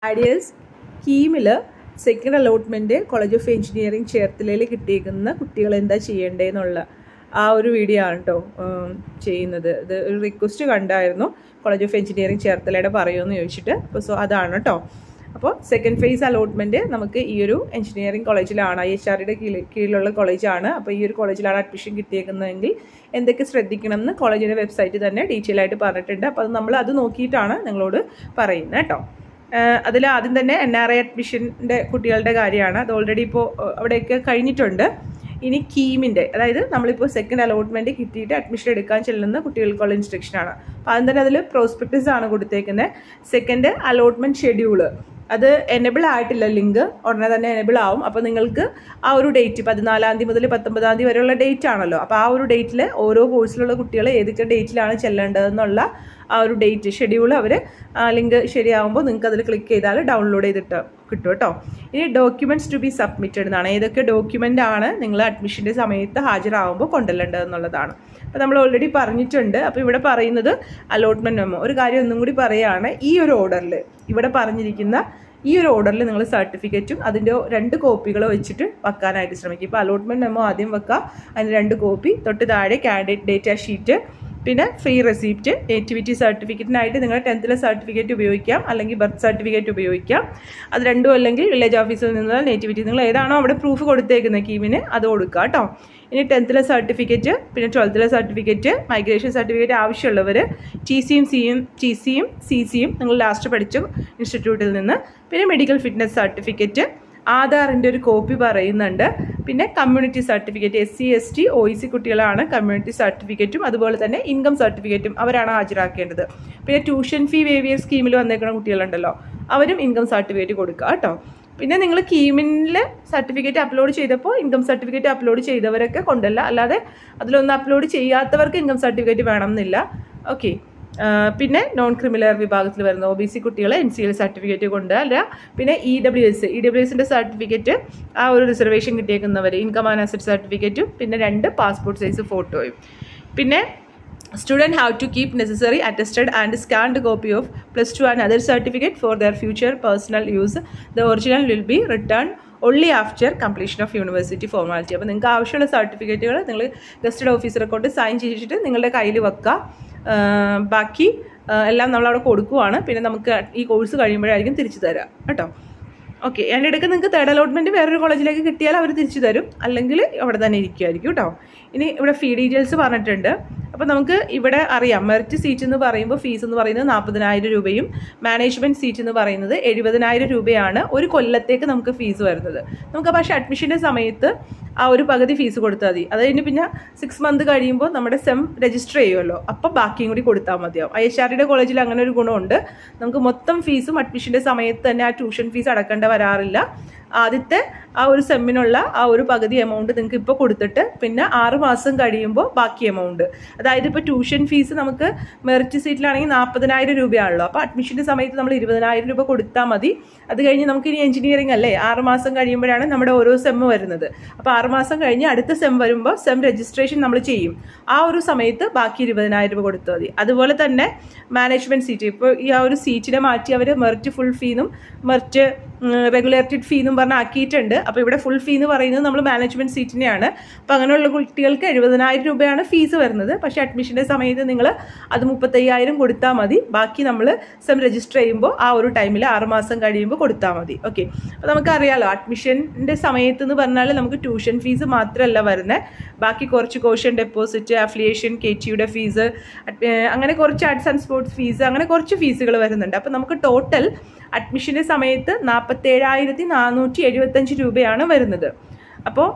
ആഡിയേഴ്സ് കീമിൽ second allotment college of engineering ചേർത്തലയിൽ കിട്ടിയേക്കുന്ന കുട്ടികൾ എന്താ ചെയ്യേണ്ടതെന്നുള്ള ആ ഒരു വീഡിയോ ആണ് കേട്ടോ ചെയ്യുന്നത് ഇത് ഒരു റിക്വസ്റ്റ് കണ്ടായിരുന്നു കോളേജ് ഓഫ് എഞ്ചിനീയറിംഗ് ചേർത്തലയുടെ പറയുമെന്ന് ചോദിച്ചിട്ട് അപ്പോൾ സോ അതാണ് കേട്ടോ അപ്പോൾ സെക്കൻഡ് ഫേസ് അലോട്ട്മെൻറ്റ് നമുക്ക് ഈ ഒരു എഞ്ചിനീയറിംഗ് കോളേജിലാണ് ഐ എച്ച് ആറിയുടെ കീഴിൽ കീഴിലുള്ള കോളേജാണ് അപ്പോൾ ഈ ഒരു കോളേജിലാണ് അഡ്മിഷൻ കിട്ടിയേക്കുന്നതെങ്കിൽ എന്തൊക്കെ ശ്രദ്ധിക്കണം എന്ന് കോളേജിൻ്റെ വെബ്സൈറ്റിൽ തന്നെ ഡീറ്റെയിൽ ആയിട്ട് പറഞ്ഞിട്ടുണ്ട് അപ്പോൾ അത് നമ്മൾ അത് നോക്കിയിട്ടാണ് നിങ്ങളോട് പറയുന്നത് കേട്ടോ അതിൽ ആദ്യം തന്നെ എൻ ആർ ഐ അഡ്മിഷൻ്റെ കുട്ടികളുടെ കാര്യമാണ് അത് ഓൾറെഡി ഇപ്പോൾ അവിടെയൊക്കെ കഴിഞ്ഞിട്ടുണ്ട് ഇനി കീമിൻ്റെ അതായത് നമ്മളിപ്പോൾ സെക്കൻഡ് അലോട്ട്മെൻറ്റ് കിട്ടിയിട്ട് അഡ്മിഷൻ എടുക്കാൻ ചെല്ലുന്ന കുട്ടികൾക്കുള്ള ഇൻസ്ട്രക്ഷനാണ് അപ്പോൾ ആദ്യം തന്നെ അതിൽ പ്രോസ്പെക്ടസ് ആണ് കൊടുത്തേക്കുന്നത് സെക്കൻഡ് അലോട്ട്മെൻറ്റ് ഷെഡ്യൂള് അത് എനബിൾ ആയിട്ടില്ല ലിങ്ക് ഉടനെ തന്നെ എനബിൾ ആവും അപ്പോൾ നിങ്ങൾക്ക് ആ ഒരു ഡേറ്റ് പതിനാലാം തീയതി മുതൽ പത്തൊമ്പതാം തീയതി വരെയുള്ള ഡേറ്റ് ആണല്ലോ അപ്പോൾ ആ ഒരു ഡേറ്റിൽ ഓരോ കോഴ്സിലുള്ള കുട്ടികൾ ഏതൊക്കെ ഡേറ്റിലാണ് ചെല്ലേണ്ടതെന്നുള്ള ആ ഒരു ഡേറ്റ് ഷെഡ്യൂൾ അവർ ലിങ്ക് ശരിയാകുമ്പോൾ നിങ്ങൾക്ക് അതിൽ ക്ലിക്ക് ചെയ്താൽ ഡൗൺലോഡ് ചെയ്തിട്ട് കിട്ടും കേട്ടോ ഇനി ഡോക്യുമെൻറ്റ്സ് ടു ബി സബ്മിറ്റഡ് എന്നാണ് ഏതൊക്കെ ഡോക്യുമെൻ്റ് ആണ് നിങ്ങൾ അഡ്മിഷൻ്റെ സമയത്ത് ഹാജരാകുമ്പോൾ കൊണ്ടുവരേണ്ടതെന്നുള്ളതാണ് അപ്പോൾ നമ്മൾ ഓൾറെഡി പറഞ്ഞിട്ടുണ്ട് അപ്പോൾ ഇവിടെ പറയുന്നത് അലോട്ട്മെൻറ്റ് മെമ്മോ ഒരു കാര്യം ഒന്നും കൂടി പറയുകയാണ് ഈ ഒരു ഓർഡറിൽ ഇവിടെ പറഞ്ഞിരിക്കുന്ന ഈ ഒരു ഓർഡറിൽ നിങ്ങൾ സർട്ടിഫിക്കറ്റും അതിൻ്റെ രണ്ട് കോപ്പികൾ വെച്ചിട്ട് വെക്കാനായിട്ട് ശ്രമിക്കും ഇപ്പോൾ അലോട്ട്മെൻറ്റ് മെമ്മോ ആദ്യം വെക്കുക അതിന് രണ്ട് കോപ്പി തൊട്ട് താഴെ കാൻഡിഡേറ്റ് ഡേറ്റ ഷീറ്റ് പിന്നെ ഫ്രീ റെസിപ്റ്റ് നേറ്റിവിറ്റി സർട്ടിഫിക്കറ്റിനായിട്ട് നിങ്ങൾ ടെൻത്തിലെ സർട്ടിഫിക്കറ്റ് ഉപയോഗിക്കാം അല്ലെങ്കിൽ ബർത്ത് സർട്ടിഫിക്കറ്റ് ഉപയോഗിക്കാം അത് രണ്ടും അല്ലെങ്കിൽ വില്ലേജ് ഓഫീസിൽ നിന്ന് നേറ്റിവിറ്റി നിങ്ങൾ ഏതാണോ അവിടെ പ്രൂഫ് കൊടുത്തേക്കുന്നത് കീമിന് അത് കൊടുക്കുക കേട്ടോ ഇനി ടെൻത്തിലെ സർട്ടിഫിക്കറ്റ് പിന്നെ ട്വൽത്തിലെ സർട്ടിഫിക്കറ്റ് മൈഗ്രേഷൻ സർട്ടിഫിക്കറ്റ് ആവശ്യമുള്ളവർ ടി സിയും സിയും ടി സിയും സി സിയും നിങ്ങൾ ലാസ്റ്റ് പഠിച്ച ഇൻസ്റ്റിറ്റ്യൂട്ടിൽ നിന്ന് പിന്നെ മെഡിക്കൽ ഫിറ്റ്നസ് സർട്ടിഫിക്കറ്റ് ആധാറിൻ്റെ ഒരു കോപ്പി പറയുന്നുണ്ട് പിന്നെ community certificate S C S T O E C കുട്ടികളാണ് കമ്മ്യൂണിറ്റി സർട്ടിഫിക്കറ്റും അതുപോലെ തന്നെ ഇൻകം സർട്ടിഫിക്കറ്റും അവരാണ് ഹാജരാക്കേണ്ടത് പിന്നെ ട്യൂഷൻ ഫീ വേവിയർ സ്കീമിൽ വന്നേക്കുന്ന കുട്ടികളുണ്ടല്ലോ അവരും ഇൻകം സർട്ടിഫിക്കറ്റ് കൊടുക്കുക കേട്ടോ പിന്നെ നിങ്ങൾ കീമിനിൽ സർട്ടിഫിക്കറ്റ് അപ്ലോഡ് ചെയ്തപ്പോൾ ഇൻകം സർട്ടിഫിക്കറ്റ് അപ്ലോഡ് ചെയ്തവരൊക്കെ കൊണ്ടല്ല അല്ലാതെ അതിലൊന്നും അപ്ലോഡ് ചെയ്യാത്തവർക്ക് ഇൻകം സർട്ടിഫിക്കറ്റ് വേണം എന്നില്ല ഓക്കെ പിന്നെ നോൺ ക്രിമിനൽ വിഭാഗത്തിൽ വരുന്ന ഒ ബി സി കുട്ടികൾ എൻ സി എൽ സർട്ടിഫിക്കറ്റ് കൊണ്ട് അല്ല പിന്നെ E W S E W എസിൻ്റെ സർട്ടിഫിക്കറ്റ് ആ ഒരു റിസർവേഷൻ കിട്ടിയേക്കുന്നവർ ഇൻകം ആൻഡ് അസറ്റ് സർട്ടിഫിക്കറ്റും പിന്നെ രണ്ട് പാസ്പോർട്ട് സൈസ് ഫോട്ടോയും പിന്നെ student have to keep necessary attested and scanned copy of plus two and other certificate for their future personal use the original will be return only after completion of university formality അപ്പോൾ നിങ്ങൾക്ക് ആവശ്യമുള്ള സർട്ടിഫിക്കറ്റുകൾ നിങ്ങൾ gazetted ഓഫീസറെ കൊണ്ട് sign ചെയ്തിട്ട് നിങ്ങളുടെ കയ്യിൽ വെക്കുക ബാക്കി എല്ലാം നമ്മളവിടെ കൊടുക്കുവാണ് പിന്നെ നമുക്ക് ഈ കോഴ്സ് കഴിയുമ്പോഴായിരിക്കും തിരിച്ചു തരാം കേട്ടോ ഓക്കെ അതിൻ്റെ ഇടയ്ക്ക് നിങ്ങൾക്ക് തേർഡ് അലോട്ട്മെൻറ്റ് വേറൊരു കോളേജിലേക്ക് കിട്ടിയാൽ അവർ തിരിച്ചു തരും അല്ലെങ്കിൽ അവിടെ തന്നെ ഇരിക്കുമായിരിക്കും കേട്ടോ ഇനി ഇവിടെ ഫീ ഡീറ്റെയിൽസ് പറഞ്ഞിട്ടുണ്ട് അപ്പോൾ നമുക്ക് ഇവിടെ അറിയാം മെറിറ്റ് സീറ്റ് എന്ന് പറയുമ്പോൾ ഫീസ് എന്ന് പറയുന്നത് നാൽപ്പതിനായിരം രൂപയും മാനേജ്മെൻറ്റ് സീറ്റ് എന്ന് പറയുന്നത് എഴുപതിനായിരം രൂപയാണ് ഒരു കൊല്ലത്തേക്ക് നമുക്ക് ഫീസ് വരുന്നത് നമുക്ക് പക്ഷേ അഡ്മിഷൻ്റെ സമയത്ത് ആ ഒരു പകുതി ഫീസ് കൊടുത്താൽ മതി അത് കഴിഞ്ഞ് പിന്നെ സിക്സ് മന്ത് കഴിയുമ്പോൾ നമ്മുടെ സെം രജിസ്റ്റർ ചെയ്യുമല്ലോ അപ്പോൾ ബാക്കിയും കൂടി കൊടുത്താൽ മതിയാവും ഐ എച്ച് ആറിയുടെ കോളേജിൽ അങ്ങനെ ഒരു ഗുണമുണ്ട് നമുക്ക് മൊത്തം ഫീസും അഡ്മിഷൻ്റെ സമയത്ത് തന്നെ ആ ട്യൂഷൻ ഫീസ് അടക്കേണ്ട വരാറില്ല ആദ്യത്തെ ആ ഒരു സെമ്മിനുള്ള ആ ഒരു പകുതി എമൗണ്ട് നിങ്ങൾക്ക് ഇപ്പോൾ കൊടുത്തിട്ട് പിന്നെ ആറ് മാസം കഴിയുമ്പോൾ ബാക്കി എമൗണ്ട് അതായത് ഇപ്പോൾ ട്യൂഷൻ ഫീസ് നമുക്ക് മെറിറ്റ് സീറ്റിലാണെങ്കിൽ നാൽപ്പതിനായിരം രൂപയാണല്ലോ അപ്പോൾ അഡ്മിഷൻ്റെ സമയത്ത് നമ്മൾ ഇരുപതിനായിരം രൂപ കൊടുത്താൽ മതി അത് കഴിഞ്ഞ് നമുക്ക് ഇനി എഞ്ചിനീയറിംഗ് അല്ലേ ആറ് മാസം കഴിയുമ്പോഴാണ് നമ്മുടെ ഓരോ സെമ്മ് വരുന്നത് അപ്പോൾ ആറ് മാസം കഴിഞ്ഞ് അടുത്ത സെം വരുമ്പോൾ സെം രജിസ്ട്രേഷൻ നമ്മൾ ചെയ്യും ആ ഒരു സമയത്ത് ബാക്കി ഇരുപതിനായിരം രൂപ കൊടുത്താൽ മതി അതുപോലെ തന്നെ മാനേജ്മെൻറ്റ് സീറ്റ് ഇപ്പോൾ ഈ ആ ഒരു സീറ്റിനെ മാറ്റി അവർ മെറിറ്റ് ഫുൾ ഫീന്നും മെറിറ്റ് റെഗുലേറ്റഡ് ഫീ എന്നും പറഞ്ഞ് ആക്കിയിട്ടുണ്ട് അപ്പോൾ ഇവിടെ ഫുൾ ഫീ എന്ന് പറയുന്നത് നമ്മൾ മാനേജ്മെൻറ്റ് സീറ്റിനെയാണ് അപ്പോൾ അങ്ങനെയുള്ള കുട്ടികൾക്ക് എഴുപതിനായിരം രൂപയാണ് ഫീസ് വരുന്നത് പക്ഷേ അഡ്മിഷൻ്റെ സമയത്ത് നിങ്ങൾ അത് മുപ്പത്തയ്യായിരം കൊടുത്താൽ മതി ബാക്കി നമ്മൾ സെം രജിസ്റ്റർ ചെയ്യുമ്പോൾ ആ ഒരു ടൈമിൽ ആറുമാസം കഴിയുമ്പോൾ കൊടുത്താൽ മതി ഓക്കെ അപ്പോൾ നമുക്കറിയാലോ അഡ്മിഷൻ്റെ സമയത്ത് എന്ന് പറഞ്ഞാൽ നമുക്ക് ട്യൂഷൻ ഫീസ് മാത്രമല്ല വരുന്നത് ബാക്കി കുറച്ച് കോഷൻ ഡെപ്പോസിറ്റ് അഫിലിയേഷൻ കെ ടിയുടെ ഫീസ് അങ്ങനെ കുറച്ച് ആർട്സ് ആൻഡ് സ്പോർട്സ് ഫീസ് അങ്ങനെ കുറച്ച് ഫീസുകൾ വരുന്നുണ്ട് അപ്പോൾ നമുക്ക് ടോട്ടൽ അഡ്മിഷൻ്റെ സമയത്ത് നാൽപ്പത്തേഴായിരത്തി നാനൂറ്റി എഴുപത്തഞ്ച് രൂപയാണ് വരുന്നത് അപ്പോൾ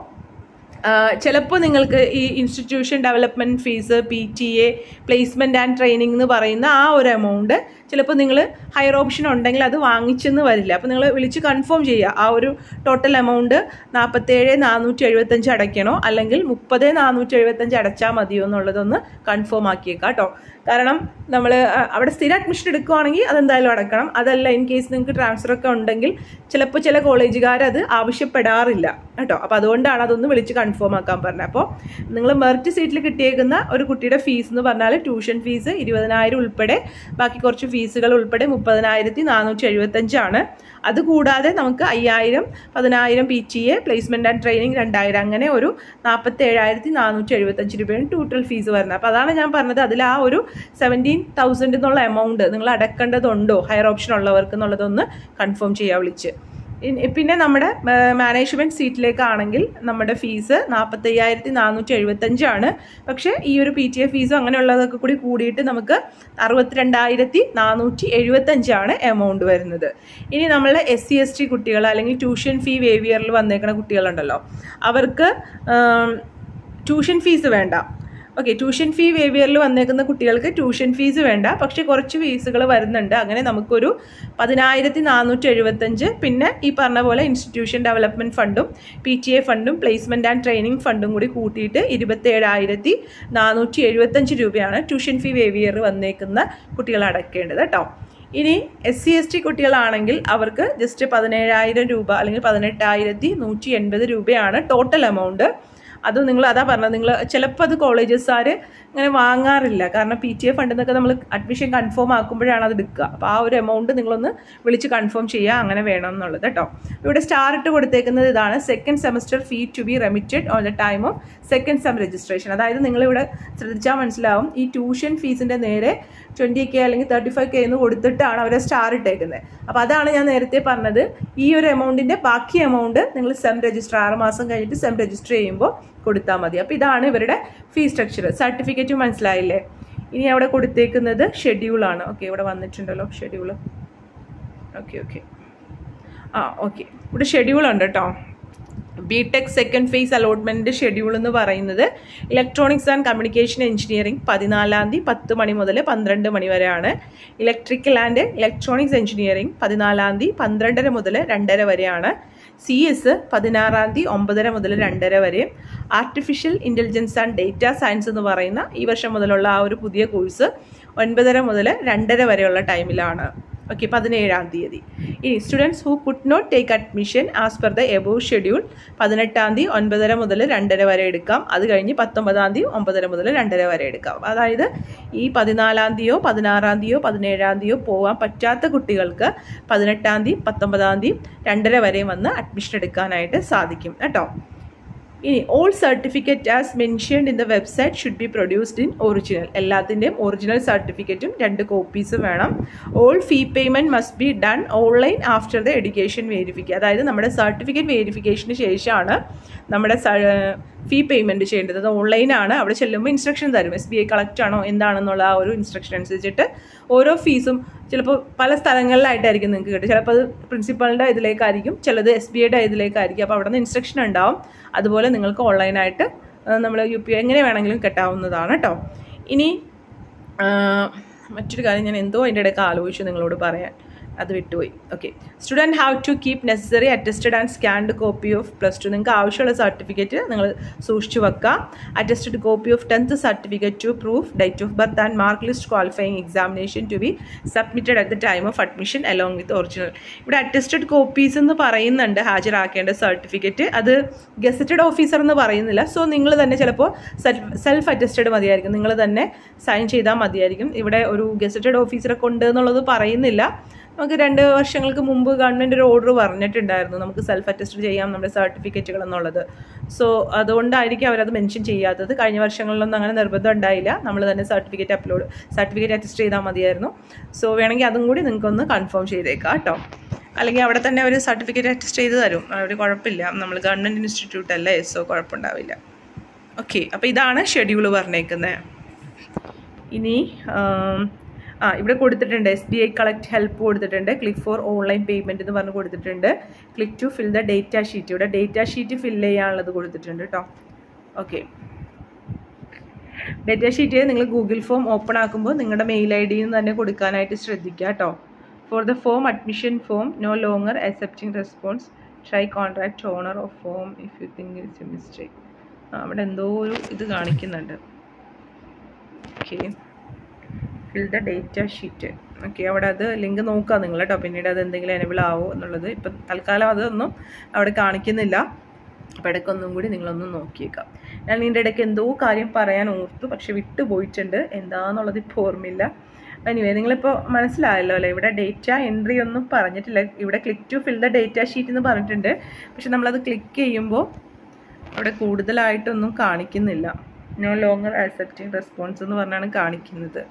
ചിലപ്പോൾ നിങ്ങൾക്ക് ഈ institution development fees P T A placement and training എന്ന് പറയുന്ന ആ ഒരു എമൗണ്ട് ചിലപ്പോൾ നിങ്ങൾ ഹയർ ഓപ്ഷൻ ഉണ്ടെങ്കിൽ അത് വാങ്ങിച്ചെന്ന് വരില്ല അപ്പോൾ നിങ്ങൾ വിളിച്ച് കൺഫേം ചെയ്യുക ആ ഒരു ടോട്ടൽ എമൗണ്ട് നാൽപ്പത്തേഴ് നാനൂറ്റി എഴുപത്തഞ്ച് അടയ്ക്കണോ അല്ലെങ്കിൽ മുപ്പത് നാനൂറ്റി എഴുപത്തഞ്ച് അടച്ചാൽ മതിയോ എന്നുള്ളതൊന്ന് കൺഫേം ആക്കിയേക്കാം കേട്ടോ കാരണം നമ്മൾ അവിടെ സ്ഥിര അഡ്മിഷൻ എടുക്കുവാണെങ്കിൽ അതെന്തായാലും അടക്കണം അതല്ല ഇൻ കേസ് നിങ്ങൾക്ക് ട്രാൻസ്ഫർ ഒക്കെ ഉണ്ടെങ്കിൽ ചിലപ്പോൾ ചില കോളേജുകാർ അത് ആവശ്യപ്പെടാറില്ല കേട്ടോ അപ്പോൾ അതുകൊണ്ടാണ് അതൊന്ന് വിളിച്ച് കൺഫേം ആക്കാൻ പറഞ്ഞത് അപ്പോൾ നിങ്ങൾ മെറിറ്റ് സീറ്റിൽ കിട്ടിയേക്കുന്ന ഒരു കുട്ടിയുടെ ഫീസ് എന്ന് പറഞ്ഞാൽ ട്യൂഷൻ ഫീസ് ഇരുപതിനായിരം ഉൾപ്പെടെ ബാക്കി കുറച്ച് ഫീസുകൾ ഉൾപ്പെടെ മുപ്പതിനായിരത്തി നാനൂറ്റി എഴുപത്തഞ്ചാണ് അതുകൂടാതെ നമുക്ക് അയ്യായിരം പതിനായിരം P T A placement and training രണ്ടായിരം അങ്ങനെ ഒരു നാൽപ്പത്തി ഏഴായിരത്തി നാനൂറ്റി എഴുപത്തഞ്ച് രൂപയാണ് ടോട്ടൽ ഫീസ് വരുന്നത് അപ്പോൾ അതാണ് ഞാൻ പറഞ്ഞത് അതിൽ ആ ഒരു സെവൻറ്റീൻ തൗസൻഡ് എന്നുള്ള എമൗണ്ട് നിങ്ങൾ അടക്കേണ്ടതുണ്ടോ ഹയർ ഓപ്ഷൻ ഉള്ളവർക്ക് എന്നുള്ളതൊന്ന് കൺഫേം ചെയ്യാൻ വിളിച്ച് ഇനി- പിന്നെ നമ്മുടെ മാനേജ്മെന്റ് സീറ്റിലേക്കാണെങ്കിൽ നമ്മുടെ ഫീസ് നാൽപ്പത്തയ്യായിരത്തി നാനൂറ്റി എഴുപത്തഞ്ചാണ് പക്ഷേ ഈ ഒരു പി ടി എ ഫീസും അങ്ങനെയുള്ളതൊക്കെ കൂടി കൂടിയിട്ട് നമുക്ക് അറുപത്തിരണ്ടായിരത്തി നാനൂറ്റി എഴുപത്തഞ്ചാണ് എമൗണ്ട് വരുന്നത് ഇനി നമ്മളെ എസ് സി എസ് ടി കുട്ടികൾ അല്ലെങ്കിൽ ട്യൂഷൻ ഫീ വേവിയറിൽ വന്നേക്കുന്ന കുട്ടികളുണ്ടല്ലോ അവർക്ക് ട്യൂഷൻ ഫീസ് വേണ്ട ഓക്കെ ട്യൂഷൻ ഫീ വേവിയറിൽ വന്നേക്കുന്ന കുട്ടികൾക്ക് ട്യൂഷൻ ഫീസ് വേണ്ട പക്ഷേ കുറച്ച് ഫീസുകൾ വരുന്നുണ്ട് അങ്ങനെ നമുക്കൊരു പതിനായിരത്തി നാനൂറ്റി എഴുപത്തഞ്ച് പിന്നെ ഈ പറഞ്ഞ പോലെ ഇൻസ്റ്റിറ്റ്യൂഷൻ ഡെവലപ്മെൻറ്റ് ഫണ്ടും പി ടി എ ഫണ്ടും പ്ലേസ്മെൻറ്റ് ആൻഡ് ട്രെയിനിങ് ഫണ്ടും കൂടി കൂട്ടിയിട്ട് ഇരുപത്തേഴായിരത്തി നാനൂറ്റി എഴുപത്തഞ്ച് രൂപയാണ് ട്യൂഷൻ ഫീ വേവിയർ വന്നേക്കുന്ന കുട്ടികൾ അടയ്ക്കേണ്ടത് കേട്ടോ ഇനി എസ് സി എസ് ടി കുട്ടികളാണെങ്കിൽ അവർക്ക് ജസ്റ്റ് പതിനേഴായിരം രൂപ അല്ലെങ്കിൽ പതിനെട്ടായിരത്തി നൂറ്റി എൺപത് രൂപയാണ് ടോട്ടൽ എമൗണ്ട് അത് നിങ്ങൾ അതാ പറഞ്ഞത് നിങ്ങൾ ചിലപ്പോൾ അത് കോളേജസ്സാർ ഇങ്ങനെ വാങ്ങാറില്ല കാരണം പി ടി എ ഫണ്ടിൽ നിന്നൊക്കെ നമ്മൾ അഡ്മിഷൻ കൺഫേം ആക്കുമ്പോഴാണ് അത് എടുക്കുക അപ്പോൾ ആ ഒരു എമൗണ്ട് നിങ്ങളൊന്ന് വിളിച്ച് കൺഫേം ചെയ്യുക അങ്ങനെ വേണം എന്നുള്ളത് കേട്ടോ ഇവിടെ സ്റ്റാർ ഇട്ട് കൊടുത്തേക്കുന്നത് ഇതാണ് second semester fee to be remitted on the time of second sem registration അതായത് നിങ്ങളിവിടെ ശ്രദ്ധിച്ചാൽ മനസ്സിലാവും ഈ ട്യൂഷൻ ഫീസിൻ്റെ നേരെ ട്വൻറ്റി കെ അല്ലെങ്കിൽ തേർട്ടി ഫൈവ് കെ എന്ന് കൊടുത്തിട്ടാണ് അവരെ സ്റ്റാർ ഇട്ടേക്കുന്നത് അപ്പോൾ അതാണ് ഞാൻ നേരത്തെ പറഞ്ഞത് ഈ ഒരു എമൗണ്ടിൻ്റെ ബാക്കി എമൗണ്ട് നിങ്ങൾ സെം രജിസ്റ്റർ ആറ് മാസം കഴിഞ്ഞിട്ട് സെം രജിസ്റ്റർ ചെയ്യുമ്പോൾ കൊടുത്താൽ മതി അപ്പോൾ ഇതാണ് ഇവരുടെ ഫീ സ്ട്രക്ചർ സർട്ടിഫിക്കറ്റ് മനസ്സിലായില്ലേ ഇനി അവിടെ കൊടുത്തേക്കുന്നത് ഷെഡ്യൂളാണ് ഓക്കെ ഇവിടെ വന്നിട്ടുണ്ടല്ലോ ഷെഡ്യൂൾ ഓക്കെ ഓക്കെ ആ ഓക്കെ ഇവിടെ ഷെഡ്യൂൾ ഉണ്ട് കേട്ടോ B tech second phase allotment schedule എന്ന് പറയുന്നത് ഇലക്ട്രോണിക്സ് ആൻഡ് കമ്മ്യൂണിക്കേഷൻ എഞ്ചിനീയറിംഗ് പതിനാലാം തീയതി പത്ത് മണി മുതൽ പന്ത്രണ്ട് മണി വരെയാണ് ഇലക്ട്രിക്കൽ ആൻഡ് ഇലക്ട്രോണിക്സ് എഞ്ചിനീയറിംഗ് പതിനാലാം തീയതി പന്ത്രണ്ടര മുതൽ രണ്ടര വരെയാണ് സി എസ് പതിനാറാം തീയതി ഒമ്പതര മുതൽ രണ്ടര വരെ artificial intelligence and data science എന്ന് പറയുന്ന ഈ വർഷം മുതലുള്ള ആ ഒരു പുതിയ കോഴ്സ് ഒൻപതര മുതൽ രണ്ടര വരെയുള്ള ടൈമിലാണ് ഓക്കെ പതിനേഴാം തീയതി ഇനി students who could not take admission as per the above schedule പതിനെട്ടാം തീയതി ഒൻപതര മുതൽ രണ്ടര വരെ എടുക്കാം അത് കഴിഞ്ഞ് പത്തൊമ്പതാം തീയതി ഒമ്പതര മുതൽ രണ്ടര വരെ എടുക്കാം അതായത് ഈ പതിനാലാം തീയതിയോ പതിനാറാം തീയതിയോ പതിനേഴാം തീയതിയോ പോകാൻ പറ്റാത്ത കുട്ടികൾക്ക് പതിനെട്ടാം തീയതി പത്തൊമ്പതാം തീയതി രണ്ടര വരെ വന്ന് അഡ്മിഷൻ എടുക്കാനായിട്ട് സാധിക്കും കേട്ടോ ഇനി all certificate as mentioned in the website should be produced in original എല്ലാത്തിൻ്റെയും ഒറിജിനൽ സർട്ടിഫിക്കറ്റും രണ്ട് കോപ്പീസും വേണം all fee payment must be done online after the education verification അതായത് നമ്മുടെ സർട്ടിഫിക്കറ്റ് വേരിഫിക്കേഷന് ശേഷമാണ് നമ്മുടെ ഫീ പേയ്മെൻറ്റ് ചെയ്യേണ്ടത് അത് ഓൺലൈനാണ് അവിടെ ചെല്ലുമ്പോൾ ഇൻസ്ട്രക്ഷൻ തരും എസ് ബി ഐ കളക്ട് ആണോ എന്താണെന്നുള്ള ആ ഒരു ഇൻസ്ട്രക്ഷൻ അനുസരിച്ചിട്ട് ഓരോ ഫീസും ചിലപ്പോൾ പല സ്ഥലങ്ങളിലായിട്ടായിരിക്കും നിങ്ങൾക്ക് കിട്ടുക ചിലപ്പോൾ അത് പ്രിൻസിപ്പളിൻ്റെ ഇതിലേക്കായിരിക്കും ചിലത് എസ് ബി ഐയുടെ ഇതിലേക്കായിരിക്കും അപ്പോൾ അവിടെ നിന്ന് ഇൻസ്ട്രക്ഷൻ ഉണ്ടാവും അതുപോലെ നിങ്ങൾക്ക് ഓൺലൈനായിട്ട് നമ്മൾ യു പി ഐ എങ്ങനെ വേണമെങ്കിലും കെട്ടാവുന്നതാണ് കേട്ടോ ഇനി ആ, മറ്റൊരു കാര്യം ഞാൻ എന്തോ അതിൻ്റെ ഇടയ്ക്ക് ആലോചിച്ചു നിങ്ങളോട് പറയാൻ അത് വിട്ടുപോയി okay student have to keep necessary attested and scanned copy of plus two നിങ്ങൾക്ക് ആവശ്യമുള്ള സർട്ടിഫിക്കറ്റ് നിങ്ങൾ സൂക്ഷിച്ചു വെക്കുക attested copy of tenth certificate to proof date of birth and mark list qualifying examination to be submitted at the time of admission along with original ഇവിടെ attested copies എന്ന് പറയുന്നുണ്ട് ഹാജരാക്കേണ്ട certificate അത് ഗസറ്റഡ് ഓഫീസർ എന്ന് പറയുന്നില്ല so നിങ്ങൾ തന്നെ ചിലപ്പോൾ സെൽഫ് അറ്റസ്റ്റഡ് മതിയായിരിക്കും നിങ്ങൾ തന്നെ സൈൻ ചെയ്താൽ മതിയായിരിക്കും ഇവിടെ ഒരു ഗസറ്റഡ് ഓഫീസറെ കൊണ്ട് എന്നുള്ളത് പറയുന്നില്ല നമുക്ക് രണ്ട് വർഷങ്ങൾക്ക് മുമ്പ് ഗവൺമെൻറ് ഒരു ഓർഡർ പറഞ്ഞിട്ടുണ്ടായിരുന്നു നമുക്ക് സെൽഫ് അറ്റസ്റ്റ് ചെയ്യാം നമ്മുടെ സർട്ടിഫിക്കറ്റുകൾ എന്നുള്ളത് സോ അതുകൊണ്ടായിരിക്കും അവരത് മെൻഷൻ ചെയ്യാത്തത് കഴിഞ്ഞ വർഷങ്ങളിലൊന്നും അങ്ങനെ നിർബന്ധം ഉണ്ടായില്ല നമ്മൾ തന്നെ സർട്ടിഫിക്കറ്റ് അപ്ലോഡ് സർട്ടിഫിക്കറ്റ് അറ്റസ്റ്റ് ചെയ്താൽ മതിയായിരുന്നു സോ വേണമെങ്കിൽ അതും കൂടി നിങ്ങൾക്കൊന്ന് കൺഫേം ചെയ്തേക്കാം കേട്ടോ അല്ലെങ്കിൽ അവിടെ തന്നെ ഒരു സർട്ടിഫിക്കറ്റ് അറ്റസ്റ്റ് ചെയ്ത് തരും അവർ കുഴപ്പമില്ല നമ്മൾ ഗവൺമെൻറ് ഇൻസ്റ്റിറ്റ്യൂട്ട് അല്ലേ സോ കുഴപ്പമുണ്ടാവില്ല ഓക്കെ അപ്പോൾ ഇതാണ് ഷെഡ്യൂൾ പറഞ്ഞേക്കുന്നത് ഇനി ആം, ആ ഇവിടെ കൊടുത്തിട്ടുണ്ട് S B I collect help കൊടുത്തിട്ടുണ്ട് ക്ലിക്ക് ഫോർ ഓൺലൈൻ പേയ്മെൻറ്റ് എന്ന് പറഞ്ഞ് കൊടുത്തിട്ടുണ്ട് click to fill the data sheet ഇവിടെ ഡേറ്റ ഷീറ്റ് ഫിൽ ചെയ്യാനുള്ളത് കൊടുത്തിട്ടുണ്ട് കേട്ടോ ഓക്കെ ഡേറ്റ ഷീറ്റ് നിങ്ങൾ ഗൂഗിൾ ഫോം ഓപ്പൺ ആക്കുമ്പോൾ നിങ്ങളുടെ മെയിൽ ഐ ഡിയിൽ നിന്ന് തന്നെ കൊടുക്കാനായിട്ട് ശ്രദ്ധിക്കുക കേട്ടോ for the form admission form no longer accepting response try contact owner of form if you think it's a mistake ആ അവിടെ എന്തോ ഒരു ഇത് കാണിക്കുന്നുണ്ട് okay fill the data sheet okay അവിടെ അത് ലിങ്ക് നോക്കുക നിങ്ങൾ കേട്ടോ പിന്നീട് അത് എന്തെങ്കിലും എനബിൾ ആവോ എന്നുള്ളത് ഇപ്പം തൽക്കാലം അതൊന്നും അവിടെ കാണിക്കുന്നില്ല അപ്പോൾ ഇടയ്ക്ക് ഒന്നും കൂടി നിങ്ങളൊന്ന് നോക്കിയേക്കാം ഞാൻ ഇതിൻ്റെ ഇടയ്ക്ക് എന്തോ കാര്യം പറയാൻ ഓർത്തു പക്ഷെ വിട്ടു പോയിട്ടുണ്ട് എന്താണെന്നുള്ളത് ഇപ്പോൾ ഓർമ്മയില്ല എനിവേ നിങ്ങളിപ്പോൾ മനസ്സിലായല്ലോ അല്ലേ ഇവിടെ ഡേറ്റ എൻട്രി ഒന്നും പറഞ്ഞിട്ടില്ല ഇവിടെ click to fill the data sheet എന്ന് പറഞ്ഞിട്ടുണ്ട് പക്ഷെ നമ്മളത് ക്ലിക്ക് ചെയ്യുമ്പോൾ അവിടെ കൂടുതലായിട്ടൊന്നും കാണിക്കുന്നില്ല നോ ലോങ്ങർ ആക്സെപ്റ്റിംഗ് റെസ്പോൺസ് എന്ന് പറഞ്ഞാണ് കാണിക്കുന്നത്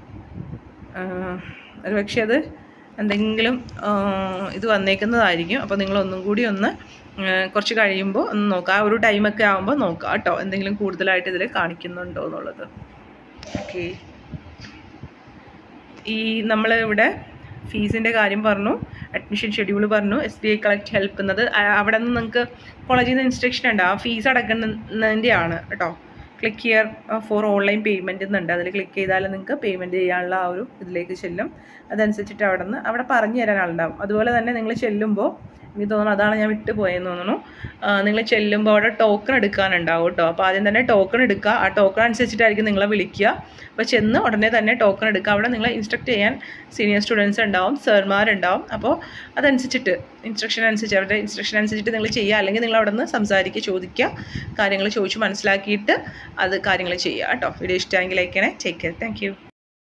ഒരു പക്ഷേ അത് എന്തെങ്കിലും ഇത് വന്നേക്കുന്നതായിരിക്കും അപ്പോൾ നിങ്ങൾ ഒന്നും കൂടി ഒന്ന് കുറച്ച് കഴിയുമ്പോൾ ഒന്ന് നോക്കുക ആ ഒരു ടൈമൊക്കെ ആകുമ്പോൾ നോക്കുക കേട്ടോ എന്തെങ്കിലും കൂടുതലായിട്ട് ഇതിൽ കാണിക്കുന്നുണ്ടോ എന്നുള്ളത് ഓക്കെ ഈ നമ്മൾ ഇവിടെ ഫീസിൻ്റെ കാര്യം പറഞ്ഞു അഡ്മിഷൻ ഷെഡ്യൂൾ പറഞ്ഞു S B I collect help എന്നത് അവിടെ നിന്ന് നിങ്ങൾക്ക് കോളേജിൽ നിന്ന് ഇൻസ്ട്രക്ഷൻ ഉണ്ട് ആ ഫീസ് അടക്കുന്നതിൻ്റെ ആണ് കേട്ടോ click here for online payment എന്നുണ്ട് അതിൽ ക്ലിക്ക് ചെയ്താൽ നിങ്ങൾക്ക് പേയ്മെൻറ്റ് ചെയ്യാനുള്ള ആ ഒരു ഇതിലേക്ക് ചെല്ലും അതനുസരിച്ചിട്ട് അവിടെ നിന്ന് അവിടെ പറഞ്ഞു തരാൻ ആളുണ്ടാവും അതുപോലെ തന്നെ നിങ്ങൾ ചെല്ലുമ്പോൾ എനിക്ക് തോന്നുന്നു അതാണ് ഞാൻ വിട്ടു പോയെന്ന് തോന്നുന്നു നിങ്ങൾ ചെല്ലുമ്പോൾ അവിടെ ടോക്കൺ എടുക്കാനുണ്ടാവും കേട്ടോ അപ്പോൾ ആദ്യം തന്നെ ടോക്കൺ എടുക്കുക ആ ടോക്കൺ അനുസരിച്ചിട്ടായിരിക്കും നിങ്ങളെ വിളിക്കുക അപ്പോൾ ചെന്ന് ഉടനെ തന്നെ ടോക്കൺ എടുക്കുക അവിടെ നിങ്ങളെ ഇൻസ്ട്രക്ട് ചെയ്യാൻ സീനിയർ സ്റ്റുഡൻസ് ഉണ്ടാവും സാർമാരുണ്ടാവും അപ്പോൾ അതനുസരിച്ചിട്ട് ഇൻസ്ട്രക്ഷൻ അനുസരിച്ച് അവരുടെ ഇൻസ്ട്രക്ഷൻ അനുസരിച്ചിട്ട് നിങ്ങൾ ചെയ്യുക അല്ലെങ്കിൽ നിങ്ങൾ അവിടെ നിന്ന് സംസാരിക്കുക ചോദിക്കുക കാര്യങ്ങൾ ചോദിച്ച് മനസ്സിലാക്കിയിട്ട് അത് കാര്യങ്ങൾ ചെയ്യുക കേട്ടോ വീഡിയോ ഇഷ്ടമെങ്കിൽ അയക്കണേ ടേക്ക് കെയർ താങ്ക്